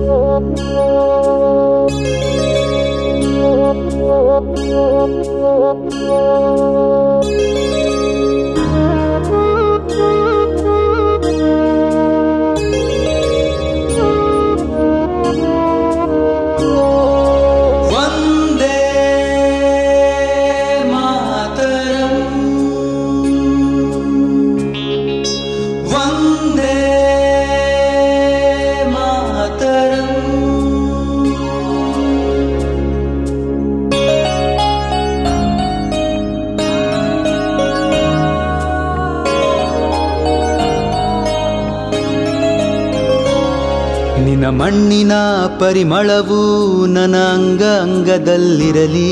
ವಂದೇ ಮಾತರಂ ವಂದೇ ಮಾತರಂ ನಿನ್ನ ಮಣ್ಣಿನ ಪರಿಮಳವು ನನ್ನ ಅಂಗ ಅಂಗದಲ್ಲಿರಲಿ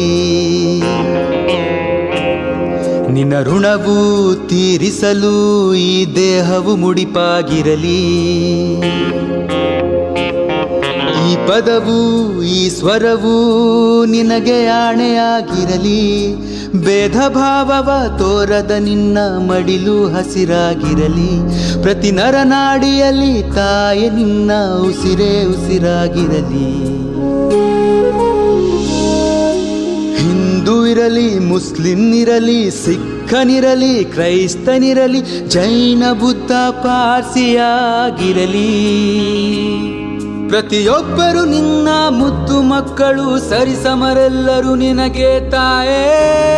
ನಿನ್ನ ಋಣವು ತೀರಿಸಲು ಈ ದೇಹವು ಮುಡಿಪಾಗಿರಲಿ ಈ ಪದವು ಈ ಸ್ವರವು ನಿನಗೆ ಆಣೆಯಾಗಿರಲಿ ಭೇದ ಭಾವವ ತೋರದ ನಿನ್ನ ಮಡಿಲು ಹಸಿರಾಗಿರಲಿ ಪ್ರತಿ ನರನಾಡಿಯಲ್ಲಿ ತಾಯ ನಿನ್ನ ಉಸಿರೇ ಉಸಿರಾಗಿರಲಿ ಹಿಂದೂ ಇರಲಿ ಮುಸ್ಲಿಂ ಇರಲಿ ಸಿಖ್ಖನಿರಲಿ ಕ್ರೈಸ್ತನಿರಲಿ ಜೈನ ಬುದ್ಧ ಪಾರ್ಸಿಯಾಗಿರಲಿ ಪ್ರತಿಯೊಬ್ಬರು ನಿನ್ನ ಮುದ್ದು ಮಕ್ಕಳು ಸರಿಸಮರೆಲ್ಲರೂ ನಿನಗೆ ತಾಯೇ